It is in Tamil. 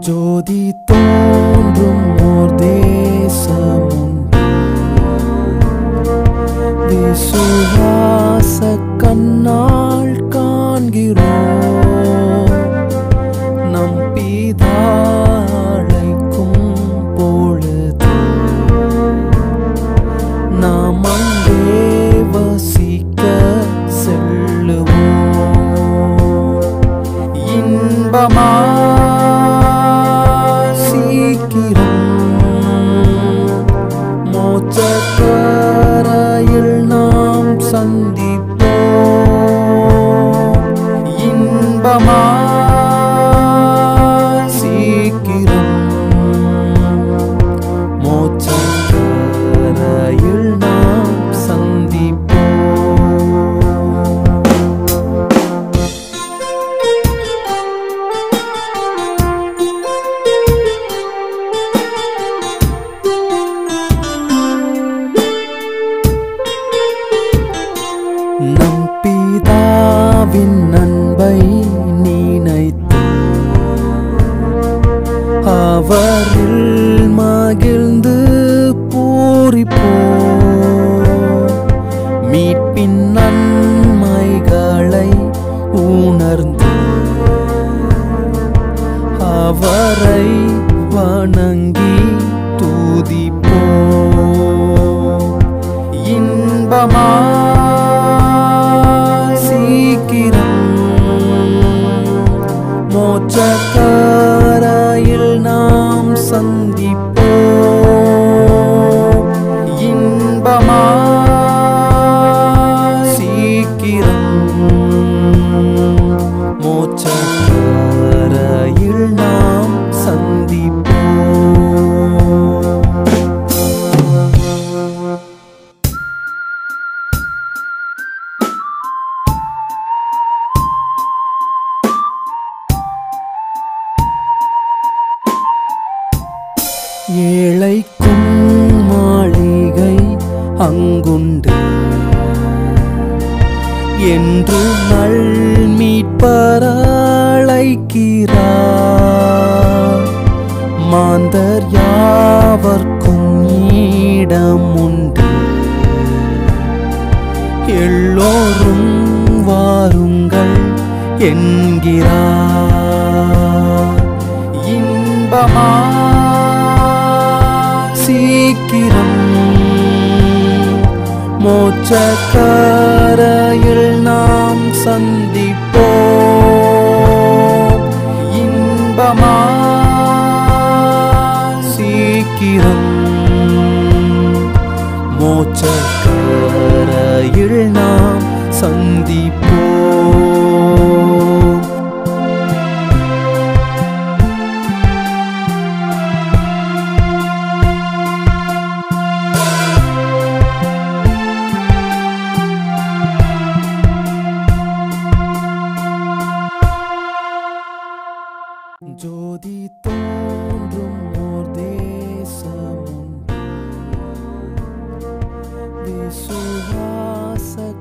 ஜோதி தோன்றும் ஓர் தேசமுண்டு விசுவாச கண்ணால் காண்கிறோம் நம் பிதாழைக்கும் பொழுது நாம் அங்கே வசிக்க செல்லுவோம் இன்பமா சீக்கிரம் மோச்சக்கரையில் நாம் சந்திப்போம் இன்பமா சீக்கிரம் மோச்சக்கரையில் நாம் சந்திப்போம் நம் பிதாவின் அன்பை நினைத்து அவரில் மகிழ்ந்து பூரிப்போ மீட்பின் நன்மைகளை உணர்ந்து அவரை வணங்கி துதிப்போ இன்பமா சீக்கிரம் மோச்சக்கரையில் நாம் சந்திப்போ இன்பமா சீக்கிரம் மோச்சக்கரையில் நாம் சந்திப்போ ஏழைக்கும் மாளிகை அங்குண்டு என்று நல் மீட்பரழைக்கிறார் மாந்தர் யாவர்க்கும் இடம் உண்டு எல்லோரும் வாருங்கள் என்கிறார் இன்பமா சீக்கிரம் மோச்சக்கரையில் நாம் சந்திப்போம் இன்பமா சீக்கிரம் மோச்சக்கரையில் நாம் சந்திப்போம் ஜோதி தோன்றும் ஓர் தேசமுண்டு விசுவாச